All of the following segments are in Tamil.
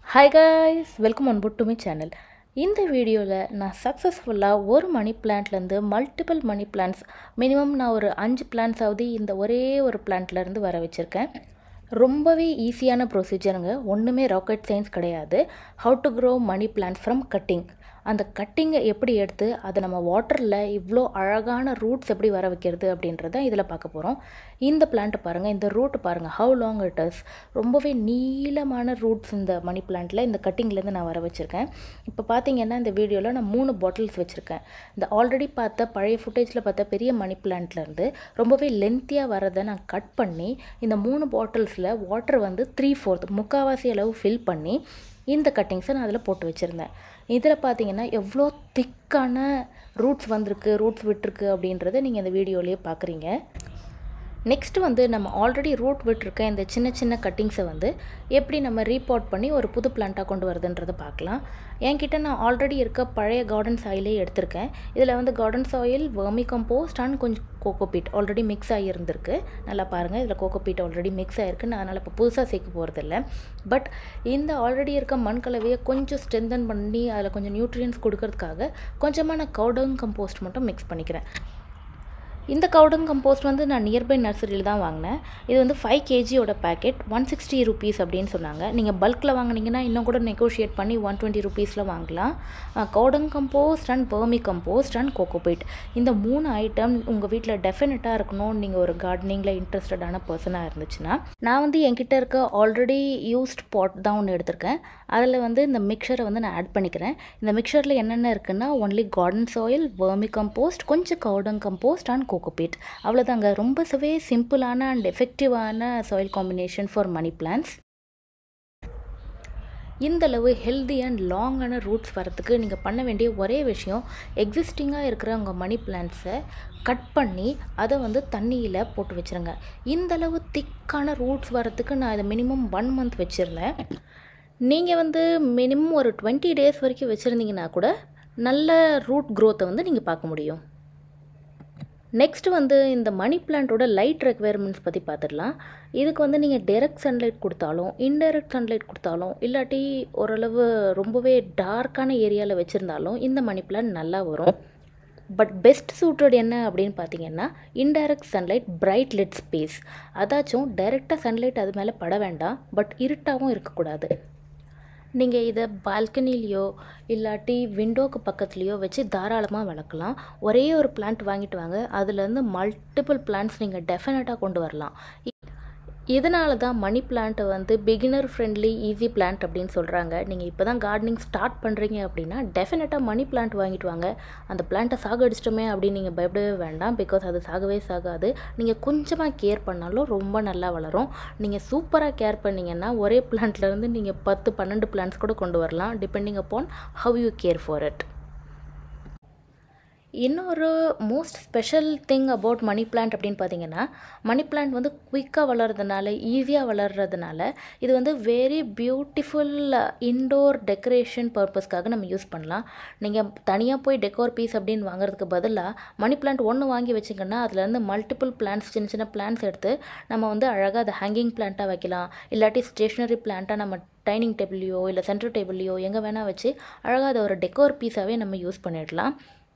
hi guys welcome on board to my channel இந்த வீடியோவில் நான் சக்ஸஸ்ஃபுல்லாக ஒரு மணி பிளான்ட்லேருந்து மல்டிபிள் மணி பிளான்ட்ஸ் மினிமம் நான் ஒரு அஞ்சு பிளான்ட்ஸ் ஆகுது இந்த ஒரே ஒரு பிளான்ட்லேருந்து வர வச்சுருக்கேன் ரொம்பவே ஈஸியான ப்ரொசீஜருங்க ஒன்றுமே ராக்கெட் சயின்ஸ் கிடையாது how to grow money plant from cutting அந்த கட்டிங்கை எப்படி எடுத்து அதை நம்ம வாட்டரில் இவ்வளோ அழகான ரூட்ஸ் எப்படி வர வைக்கிறது அப்படின்றத இதில் பார்க்க போகிறோம் இந்த பிளான்ட்டை பாருங்கள் இந்த ரூட் பாருங்கள் ஹவு லாங் இட் இஸ் ரொம்பவே நீளமான ரூட்ஸ் இந்த மணி பிளான்ட்டில் இந்த கட்டிங்லேருந்து நான் வர வச்சுருக்கேன் இப்போ பார்த்தீங்கன்னா இந்த வீடியோவில் நான் மூணு பாட்டில்ஸ் வச்சுருக்கேன் இந்த ஆல்ரெடி பார்த்த பழைய ஃபுட்டேஜில் பார்த்த பெரிய மணி பிளான்ட்லேருந்து ரொம்பவே லென்த்தியாக வரதை நான் கட் பண்ணி இந்த மூணு பாட்டில்ஸில் வாட்டர் வந்து த்ரீ ஃபோர்த் முக்கால்வாசி அளவு ஃபில் பண்ணி இந்த கட்டிங்ஸை நான் அதில் போட்டு வச்சுருந்தேன் இதில் பார்த்தீங்கன்னா எவ்வளோ திக்கான ரூட்ஸ் வந்திருக்கு ரூட்ஸ் விட்டுருக்கு அப்படின்றத நீங்கள் இந்த வீடியோலேயே பார்க்குறீங்க நெக்ஸ்ட் வந்து நம்ம ஆல்ரெடி ரூட் விட்டுருக்க இந்த சின்ன சின்ன கட்டிங்ஸை வந்து எப்படி நம்ம ரீபாட் பண்ணி ஒரு புது பிளான்ட்டாக கொண்டு வருதுன்றதை பார்க்கலாம் என்கிட்ட நான் ஆல்ரெடி இருக்க பழைய கார்டன் சாயிலே எடுத்திருக்கேன் இதில் வந்து garden soil vermicompost and கொஞ்சம் கோகோபீட் ஆல்ரெடி மிக்ஸ் ஆகியிருந்திருக்கு நல்லா பாருங்கள் இதில் கோகோபீட் ஆல்ரெடி மிக்ஸ் ஆகிருக்கு நான் அதனால் இப்போ புதுசாக சேர்க்க போகிறதில்ல பட் இந்த ஆல்ரெடி இருக்க மண் கலவையை கொஞ்சம் ஸ்ட்ரென்தன் பண்ணி அதில் கொஞ்சம் நியூட்ரியன்ஸ் கொடுக்கறதுக்காக கொஞ்சமாக நான் கவுடங் கம்போஸ்ட் மட்டும் மிக்ஸ் பண்ணிக்கிறேன் இந்த கவுடங் கம்போஸ்ட் வந்து நான் நியர்பை நர்சரியில் தான் வாங்கினேன் இது வந்து ஃபைவ் கேஜியோட பேக்கெட் ஒன் சிக்ஸ்டி ருபீஸ் அப்படின்னு சொன்னாங்க நீங்கள் பல்கில் வாங்கினீங்கன்னா இன்னும் கூட நெகோஷியேட் பண்ணி ஒன் டுவெண்ட்டி ருபீஸில் வாங்கலாம் cowdung compost and vermicompost and cocopeat இந்த மூணு ஐட்டம் உங்கள் வீட்டில் டெஃபினட்டாக இருக்கணும் நீங்கள் ஒரு கார்டனிங்கில் இன்ட்ரெஸ்டடான பர்சனாக இருந்துச்சுன்னா நான் வந்து என்கிட்ட இருக்க ஆல்ரெடி யூஸ்ட் பாட் தான் ஒன்று எடுத்திருக்கேன் அதில் வந்து இந்த மிக்சரை வந்து நான் ஆட் பண்ணிக்கிறேன் இந்த மிக்சரில் என்னென்ன இருக்குன்னா only garden soil vermicompost கொஞ்சம் கவுடங் கம்போஸ்ட் அண்ட் கோகோபீட் அவ்வளோதாங்க ரொம்ப சவே சிம்பிளான அண்ட் எஃபெக்டிவான soil combination for money plants இந்தளவு ஹெல்தி அண்ட் லாங்கான ரூட்ஸ் வரத்துக்கு நீங்கள் பண்ண வேண்டிய ஒரே விஷயம் எக்ஸிஸ்டிங்காக இருக்கிற உங்கள் மணி பிளான்ட்ஸை கட் பண்ணி அதை வந்து தண்ணியில் போட்டு வச்சுருங்க இந்தளவு திக்கான ரூட்ஸ் வரத்துக்கு நான் இதை மினிமம் ஒன் மந்த் வச்சுருந்தேன் நீங்கள் வந்து மினிமம் ஒரு டுவெண்ட்டி டேஸ் வரைக்கும் வச்சுருந்தீங்கன்னா கூட நல்ல ரூட் க்ரோத்தை வந்து நீங்கள் பார்க்க முடியும் நெக்ஸ்ட் வந்து இந்த மணி பிளான்ட்டோட லைட் ரெக்குவயர்மெண்ட்ஸ் பற்றி பார்த்துடலாம் இதுக்கு வந்து நீங்கள் டைரக்ட் சன்லைட் கொடுத்தாலும் இன்டைரக்ட் சன்லைட் கொடுத்தாலும் இல்லாட்டி ஓரளவு ரொம்பவே டார்க்கான ஏரியாவில் வச்சுருந்தாலும் இந்த மணி பிளான்ட் நல்லா வரும் பட் பெஸ்ட் சூட்டட் என்ன அப்படின்னு பார்த்தீங்கன்னா indirect sunlight bright lit space அதாச்சும் டைரெக்டாக சன்லைட் அது மேலே பட வேண்டாம் பட் இருட்டாகவும் இருக்கக்கூடாது நீங்கள் இதை பால்கனிலேயோ இல்லாட்டி விண்டோக்கு பக்கத்துலேயோ வச்சு தாராளமாக வளர்க்கலாம் ஒரே ஒரு பிளான்ட் வாங்கிட்டு வாங்க அதுலேருந்து மல்டிபிள் பிளான்ட்ஸ் நீங்கள் டெஃபினட்டாக கொண்டு வரலாம் இதனால தான் மணி பிளான்ட்டை வந்து பிகினர் ஃப்ரெண்ட்லி ஈஸி பிளான்ட் அப்படின்னு சொல்கிறாங்க நீங்கள் இப்போ தான் கார்டனிங் ஸ்டார்ட் பண்ணுறீங்க அப்படின்னா டெஃபினட்டாக மணி பிளான்ட் வாங்கிட்டு வாங்க அந்த பிளான்ட்டை சாகடிச்சிட்டோமே அப்படின்னு நீங்கள் பயப்படவே வேண்டாம் பிகாஸ் அது சாகவே சாகாது நீங்கள் கொஞ்சமாக கேர் பண்ணாலும் ரொம்ப நல்லா வளரும் நீங்கள் சூப்பராக கேர் பண்ணிங்கன்னா ஒரே பிளான்ட்லேருந்து நீங்கள் பத்து பன்னெண்டு பிளான்ட்ஸ் கூட கொண்டு வரலாம் depending upon how you care for it இன்னொரு most special thing about money plant அப்படின்னு பார்த்தீங்கன்னா மணி பிளான்ட் வந்து குயிக்காக வளர்றதுனால ஈஸியாக வளர்கிறதுனால இது வந்து வெரி பியூட்டிஃபுல் இன்டோர் டெக்கரேஷன் பர்பஸ்க்காக நம்ம யூஸ் பண்ணலாம் நீங்கள் தனியாக போய் டெக்கோர் பீஸ் அப்படின்னு வாங்குறதுக்கு பதிலாக மணி பிளான்ட் ஒன்று வாங்கி வச்சிங்கன்னா அதுலேருந்து மல்டிபிள் பிளான்ட்ஸ் சின்ன சின்ன பிளான்ட்ஸ் எடுத்து நம்ம வந்து அழகாக அதை ஹேங்கிங் பிளான்ட்டாக வைக்கலாம் இல்லாட்டி ஸ்டேஷ்னரி பிளான்ட்டாக நம்ம டைனிங் டேபிள்லையோ இல்லை சென்டர் டேபிள்லையோ எங்கே வேணால் வச்சு அழகாக அதை ஒரு டெக்கோர் பீஸாகவே நம்ம யூஸ் பண்ணிடலாம்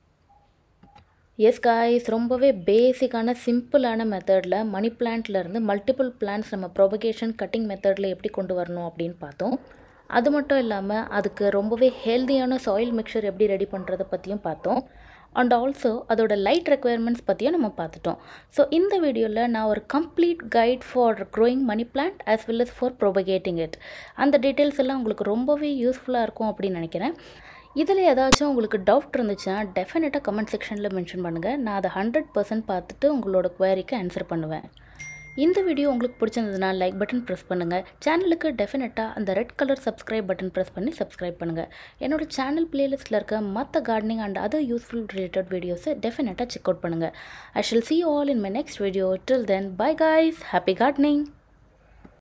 எஸ் காய்ஸ் ரொம்பவே பேசிக்கான சிம்பிளான மெத்தடில் மணி பிளான்ட்லேருந்து மல்டிபிள் பிளான்ட்ஸ் நம்ம ப்ரொபகேஷன் கட்டிங் மெத்தடில் எப்படி கொண்டு வரணும் அப்படின்னு பார்த்தோம் அது மட்டும் இல்லாமல் அதுக்கு ரொம்பவே ஹெல்தியான சாயில் மிக்சர் எப்படி ரெடி பண்ணுறதை பற்றியும் பார்த்தோம் அண்ட் ஆல்சோ அதோட லைட் ரெக்குயர்மெண்ட்ஸ் பற்றியும் நம்ம பார்த்துட்டோம் ஸோ இந்த வீடியோவில் நான் ஒரு complete guide for growing money plant as well as for propagating it அந்த டீட்டெயில்ஸ் எல்லாம் உங்களுக்கு ரொம்பவே யூஸ்ஃபுல்லாக இருக்கும் அப்படின்னு நினைக்கிறேன் இதில் ஏதாச்சும் உங்களுக்கு டவுட் இருந்துச்சுன்னா டெஃபினட்டாக கமெண்ட் செக்ஷனில் மென்ஷன் பண்ணுங்கள் நான் அதை ஹண்ட்ரட் பர்சன்ட் பார்த்துட்டு உங்களோட குவரிக்கு ஆன்சர் பண்ணுவேன் இந்த வீடியோ உங்களுக்கு பிடிச்சிருந்ததுன்னா லைக் பட்டன் ப்ரெஸ் பண்ணுங்கள் சேனலுக்கு டெஃபினட்டாக அந்த red colour subscribe button press பண்ணி சப்ஸ்கிரைப் பண்ணுங்கள் என்னோட சேனல் பிளேலிஸ்ட்டில் இருக்க மற்ற gardening and other useful related வீடியோஸை டெஃபினட்டாக செக் அவுட் பண்ணுங்கள் I shall see all in my next video till then bye guys happy gardening